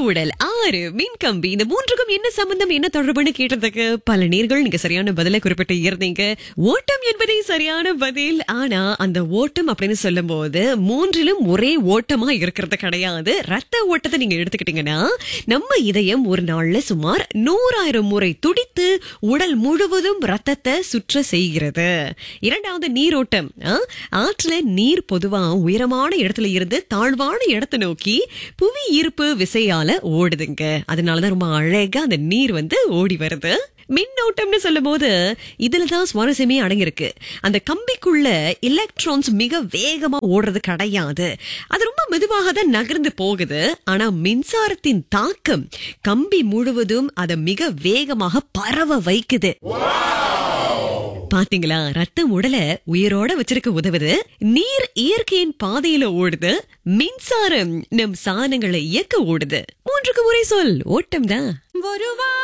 உடல் ஆறு மின்கம்பி இந்த மூன்றுக்கும் என்ன சம்பந்தம் என்ன தொடர்புன்னு கேட்டதுக்கு பல நேர்கள் நீங்க சரியான பதிலை குறிப்பிட்டு இருந்தீங்க ஓட்டம் என்பதே சரியான பதில் ஆனா அந்த ஓட்டம் அப்படின்னு சொல்லும் போது மூன்றிலும் ஒரே ஓட்டமா இருக்கிறது கிடையாது ரத்த ஓட்டத்தை நீங்க எடுத்துக்கிட்டீங்கன்னா நம்ம இதயம் ஒரு நாள்ல சுமார் நூறாயிரம் முறை துடித்து உடல் முழுவதும் ரத்தத்தை சுற்ற செய்கிறது இரண்டாவது நீரோட்டம் ஆ, ஆற்றுல நீர் பொதுவா உயரமான இடத்துல இருந்து தாழ்வான இடத்தை நோக்கி புவி ஈர்ப்பு விசையால ஓடுதுங்க அதனாலதான் ரொம்ப அழகா அந்த நீர் வந்து ஓடி வருது மின்னோட்டம்னு சொல்லும் போது இதுலதான் சுவாரஸ்யமே அடங்கியிருக்கு அந்த கம்பிக்குள்ள எலக்ட்ரான்ஸ் மிக வேகமா ஓடுறது கிடையாது அது ரொம்ப மெதுவாக தான் நகர்ந்து போகுது ஆனா மின்சாரத்தின் தாக்கம் கம்பி முழுவதும் அதை மிக வேகமாக பரவ வைக்குது பாத்தீங்களா ரத்தம் உடல உயிரோட வச்சிருக்க உதவுது நீர் இயற்கையின் பாதையில ஓடுது மின்சாரம் நம் சாதனங்களை இயக்க ஓடுது மூன்றுக்கு ஒரே சொல் ஓட்டம் தான் வருவா